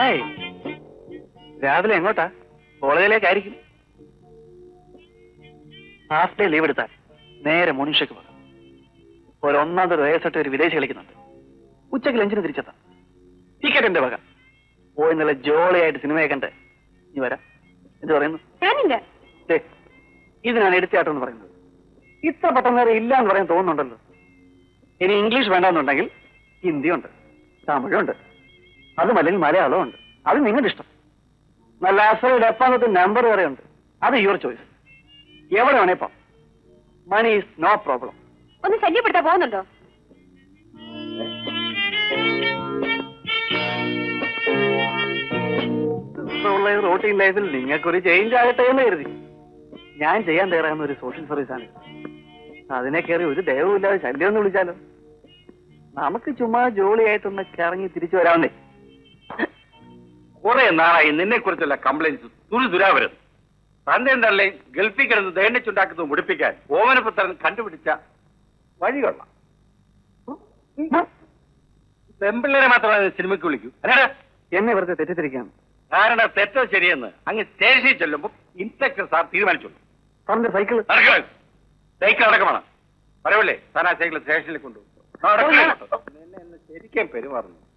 hi രാവിലെ എങ്ങോട്ടാ കോളേജിലേക്കായിരിക്കും half day leave എടുത്താൽ നേരെ മുനിഷയ്ക്ക് പോകാം ഒരു ഒന്നാമത് വയസ്സട്ട് ഒരു വിദേശി കളിക്കുന്നുണ്ട് ഉച്ചയ്ക്ക് ലഞ്ചിന് തിരിച്ചെത്താം ടിക്കറ്റ് എന്റെ വക പോയി നല്ല ജോളിയായിട്ട് സിനിമയെ കണ്ട് നീ വരാം എന്ത് പറയുന്നു ഞാനില്ല ദേ, ഇതിനാണ് എടുത്തയാട്ടം എന്ന് പറയുന്നത് ഇത്ര പെട്ടെന്ന് നേരെ ഇല്ല എന്ന് പറയാൻ തോന്നുന്നുണ്ടല്ലോ ഇനി ഇംഗ്ലീഷ് വേണ്ടെന്നുണ്ടെങ്കിൽ ഹിന്ദിയുണ്ട് തമിഴുണ്ട് അതുമല്ലെങ്കിൽ മലയാളവും ഉണ്ട് അത് നിങ്ങളുടെ ഇഷ്ടം നല്ല അസൽ ഡെപ്പാന്നത്തെ നമ്പർ വരെ ഉണ്ട് അത് യുവർ ചോയ്സ് എവിടെ വേണേ ഇപ്പം മണി ഈസ് നോ പ്രോബ്ലം ഒന്ന് ശല്യപ്പെടുത്താൻ പോകുന്നുണ്ടോ ഉള്ള റോട്ടീൻ ലൈഫിൽ നിങ്ങൾക്കൊരു ചേഞ്ച് ആകട്ടെ എന്ന് കരുതി ഞാൻ ചെയ്യാൻ തയ്യാറാകുന്ന ഒരു സോഷ്യൽ സർവീസാണ് അതിനെ കയറി ഒരു ദയവുമില്ലാതെ ശല്യം എന്ന് വിളിച്ചാലോ നമുക്ക് ചുമ്മാ ജോളിയായിട്ടൊന്ന് കറങ്ങി തിരിച്ചു വരാവുന്നേ കുറെ നാളായി നിന്നെ കുറിച്ചുള്ള കംപ്ലൈൻസ് തുരു തുരാ വരുന്നു തന്റെ തള്ളേ ഗൾഫിൽ കിടന്ന് ദൈണ്യച്ചുണ്ടാക്കുന്നത് മുടിപ്പിക്കാൻ ഓമനപുത്രൻ കണ്ടുപിടിച്ച വഴികൊള്ള പെമ്പിള്ളേരെ മാത്രമേ സിനിമയ്ക്ക് വിളിക്കൂ അല്ലേടാ എന്നെ വെറുതെ തെറ്റിദ്ധരിക്കുകയാണ് കാരണം തെറ്റോ ശരിയെന്ന് അങ്ങ് സ്റ്റേഷനിൽ ചെല്ലുമ്പോൾ ഇൻസ്പെക്ടർ സാർ തീരുമാനിച്ചോളൂ സാറിന്റെ സൈക്കിൾ നടക്കുക സൈക്കിൾ അടക്കമാണ് പറയല്ലേ താൻ ആ സൈക്കിൾ സ്റ്റേഷനിൽ കൊണ്ടുപോകും നിന്നെ എന്ന് ശരിക്കും പെരുമാറുന്നു